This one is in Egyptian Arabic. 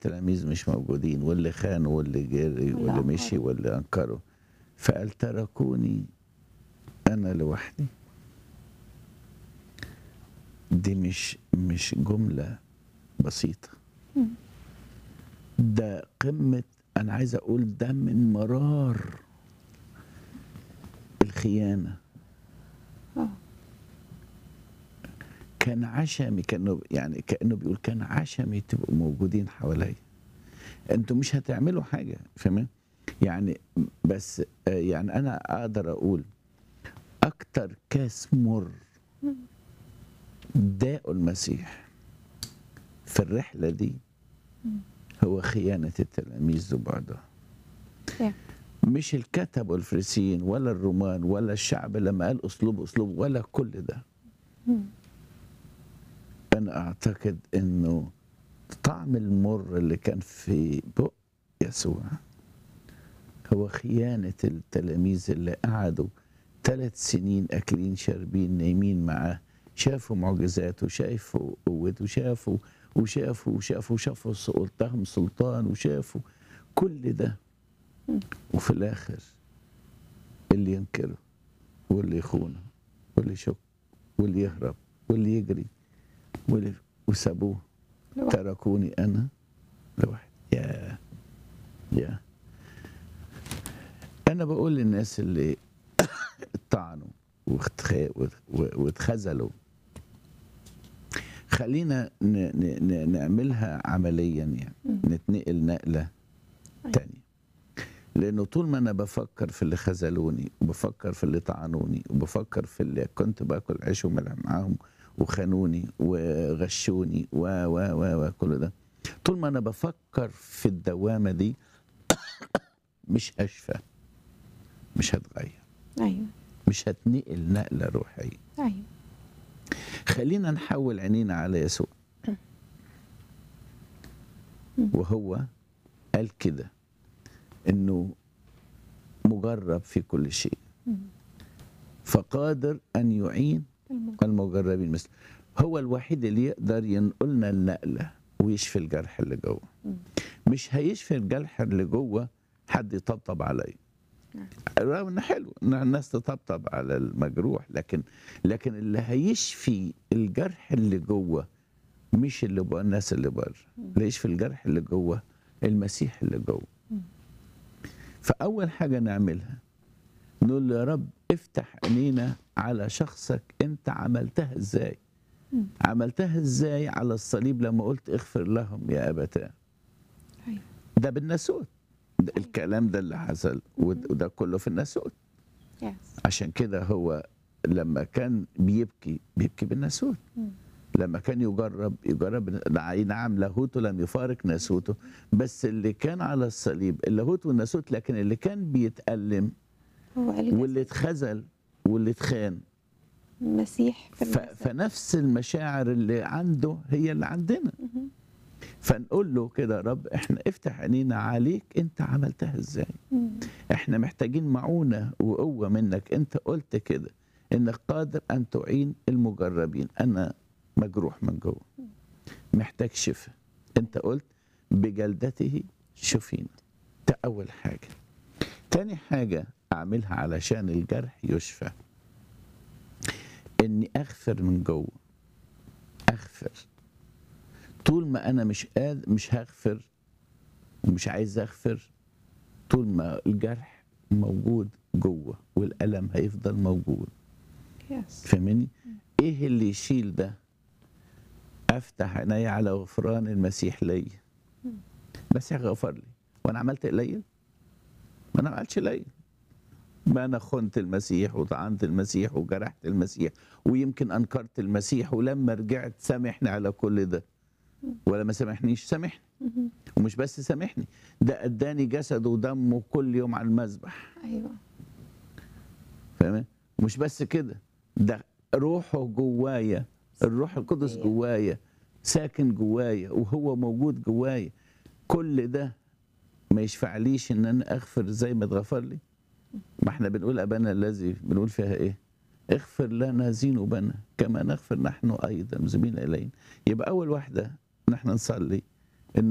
التلاميذ مش موجودين واللي خانوا واللي جري واللي واللي مشي أنكروا. واللي انكروا فقال تركوني انا لوحدي دي مش مش جمله بسيطه مم. ده قمه انا عايز اقول ده من مرار الخيانه اه كان عشمي كانه يعني كانه بيقول كان عشمي تبقوا موجودين حواليا انتوا مش هتعملوا حاجه فاهمين يعني بس آه، يعني انا اقدر اقول اكتر كاس مر داء المسيح في الرحله دي هو خيانه التلاميذ وبعضها Yeah. مش الكتب والفريسيين ولا الرومان ولا الشعب لما قال اسلوب اسلوب ولا كل ده مم. انا اعتقد انه طعم المر اللي كان في بق يسوع هو خيانة التلاميذ اللي قعدوا ثلاث سنين أكلين شاربين نايمين معاه شافوا معجزات وشافوا قوته وشافوا وشافوا وشافوا وشافوا سلطهم سلطان وشافوا كل ده وفي الآخر اللي ينكره واللي يخونه واللي يشك واللي يهرب واللي يجري واللي وسابوه لوحده. تركوني انا لوحدي يا يا انا بقول للناس اللي طعنوا واختخ- واتخذلوا خلينا ن- ن- ن- نعملها عمليا يعني نتنقل نقله أيوة. تانية لانه طول ما انا بفكر في اللي خذلوني وبفكر في اللي طعنوني وبفكر في اللي كنت باكل عيش وملح معاهم وخانوني وغشوني و و و و كل ده طول ما انا بفكر في الدوامه دي مش هشفى مش هتغير ايوه مش هتنقل نقله روحيه ايوه خلينا نحول عينينا على يسوع وهو قال كده انه مجرب في كل شيء فقادر ان يعين المج- المجربين مثل هو الوحيد اللي يقدر ينقلنا النقله ويشفي الجرح اللي جوه مش هيشفي الجرح اللي جوه حد يطبطب عليه نعم. رغم انه حلو ان الناس تطبطب على المجروح لكن لكن اللي هيشفي الجرح اللي جوه مش اللي بقى الناس اللي بره اللي يشفي الجرح اللي جوه المسيح اللي جوه فاول حاجه نعملها نقول له يا رب افتح عينينا على شخصك انت عملتها ازاي عملتها ازاي على الصليب لما قلت اغفر لهم يا ابتاه ايوه ده بالناسوت ده الكلام ده اللي حصل ود- وده كله في الناسوت يس عشان كده هو لما كان بيبكي بيبكي بالناسوت لما كان يجرب يجرب ده أي نعم لاهوته لم يفارق ناسوته بس اللي كان على الصليب اللاهوت والناسوت لكن اللي كان بيتألم هو قال واللي اتخذل واللي اتخان المسيح في ف- المسيح. فنفس المشاعر اللي عنده هي اللي عندنا فنقول له كده يا رب احنا افتح عينينا عليك انت عملتها ازاي مم. احنا محتاجين معونة وقوة منك انت قلت كده انك قادر ان تعين المجربين انا مجروح من جوه محتاج شفاء انت قلت بجلدته شفينا ده اول حاجة تاني حاجة اعملها علشان الجرح يشفى اني اغفر من جوه اغفر طول ما انا مش قادر مش هغفر ومش عايز اغفر طول ما الجرح موجود جوه والالم هيفضل موجود يس فاهمني ايه اللي يشيل ده افتح عيني على غفران المسيح ليا المسيح غفر لي وانا عملت قليل ما انا ما عملتش قليل ما انا خنت المسيح وطعنت المسيح وجرحت المسيح ويمكن انكرت المسيح ولما رجعت سامحني على كل ده ولا ما سامحنيش سامحني ومش بس سامحني ده اداني جسده ودمه كل يوم على المذبح ايوه فاهم ومش بس كده ده روحه جوايا الروح القدس فيا. جوايا ساكن جوايا وهو موجود جوايا كل ده ما يشفعليش ان انا اغفر زي ما اتغفر لي ما احنا بنقول ابانا الذي بنقول فيها ايه اغفر لنا ذنوبنا كما نغفر نحن ايضا مذنبين الينا يبقى اول واحده ان احنا نصلي